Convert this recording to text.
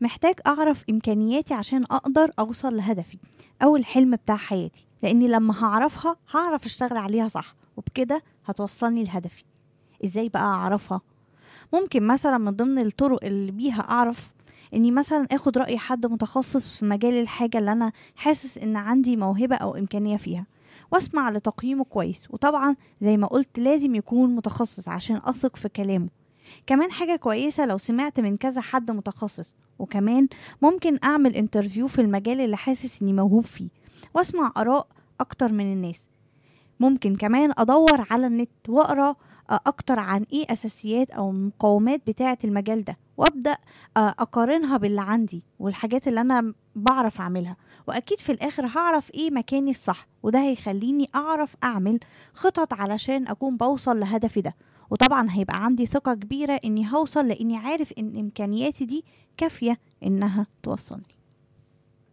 محتاج أعرف إمكانياتي عشان أقدر أوصل لهدفي أو الحلم بتاع حياتي لأني لما هعرفها هعرف أشتغل عليها صح وبكده هتوصلني لهدفي إزاي بقى أعرفها؟ ممكن مثلا من ضمن الطرق اللي بيها أعرف إني مثلا آخد رأي حد متخصص في مجال الحاجة اللي أنا حاسس إن عندي موهبة أو إمكانية فيها واسمع لتقييمه كويس وطبعا زي ما قلت لازم يكون متخصص عشان أثق في كلامه كمان حاجة كويسة لو سمعت من كذا حد متخصص وكمان ممكن أعمل انترفيو في المجال اللي حاسس إني موهوب فيه واسمع آراء أكتر من الناس ممكن كمان أدور على النت وأقرأ أكتر عن إيه أساسيات أو المقومات بتاعة المجال ده وأبدأ أقارنها باللي عندي والحاجات اللي أنا بعرف أعملها وأكيد في الآخر هعرف إيه مكاني الصح وده هيخليني أعرف أعمل خطط علشان أكون بوصل لهدفي ده وطبعا هيبقى عندي ثقة كبيرة إني هوصل لإني عارف إن إمكانياتي دي كافية إنها توصلني